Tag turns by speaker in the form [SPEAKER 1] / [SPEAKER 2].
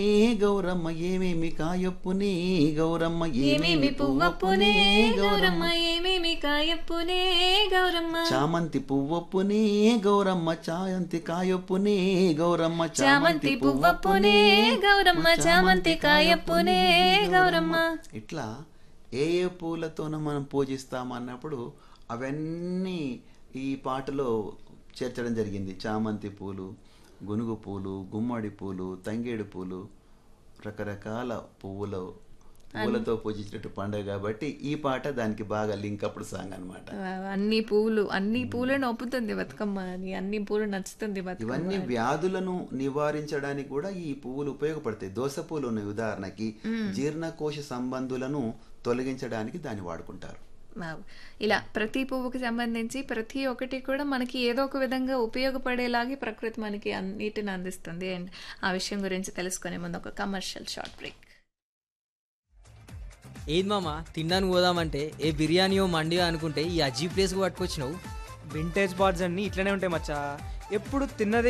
[SPEAKER 1] ఏ గౌరమ్మ ఏమేమి కాయప్పునే గౌరమ్మ
[SPEAKER 2] ఏమేమి పువ్వప్పునే గౌరమ్మ ఏమేమి కాయప్పునే గౌరమ్మ
[SPEAKER 1] చామంతి పువ్వప్పునే గౌరమ్మ చాయంతి కాయప్పునే గౌరమ్మ
[SPEAKER 2] చామంతి పువ్వప్పునే గౌరమ్మ చామంతి కాయప్పునే గౌరమ్మ
[SPEAKER 1] ఇట్లా ఏ ఏ పూలతోనో మనం పూజిస్తామన్నప్పుడు అవన్నీ ఈ పాటలో చేర్చడం జరిగింది చామంతి పూలు గునుగు పూలు గుమ్మడి పూలు తంగేడు పూలు రకరకాల పువ్వుల పూలతో పూజించినట్టు పండుగ కాబట్టి ఈ పాట దానికి బాగా లింక్ అప్పుడు సాంగ్ అనమాట
[SPEAKER 2] అన్ని పూలు అన్ని పూలను ఒప్పుతుంది బతుకమ్మ అని అన్ని పూలు నచ్చుతుంది బతుకమ్మ
[SPEAKER 1] ఇవన్నీ వ్యాధులను నివారించడానికి కూడా ఈ పువ్వులు ఉపయోగపడతాయి దోస పూలు ఉన్నాయి ఉదాహరణకి జీర్ణకోశ సంబంధులను తొలగించడానికి దాన్ని వాడుకుంటారు
[SPEAKER 2] వావ్. ఇలా ప్రతి పువ్వుకి సంబంధించి ప్రతి ఒక్కటి కూడా మనకి ఏదో ఒక విధంగా ఉపయోగపడేలాగే ప్రకృతి మనకి అన్నిటిని అందిస్తుంది అండ్ ఆ విషయం గురించి తెలుసుకునే ముందు ఒక కమర్షియల్ షార్ట్ బ్రేక్
[SPEAKER 3] ఏది మామ తినడానికి పోదామంటే ఏ బిర్యానీయో మండియో అనుకుంటే ఈ అజీ ప్లేస్కి పట్టుకొచ్చినావు
[SPEAKER 4] వింటేజ్ బార్డ్స్ అన్ని ఇట్లనే ఉంటాయి మచ్చా ఎప్పుడు తిన్నదే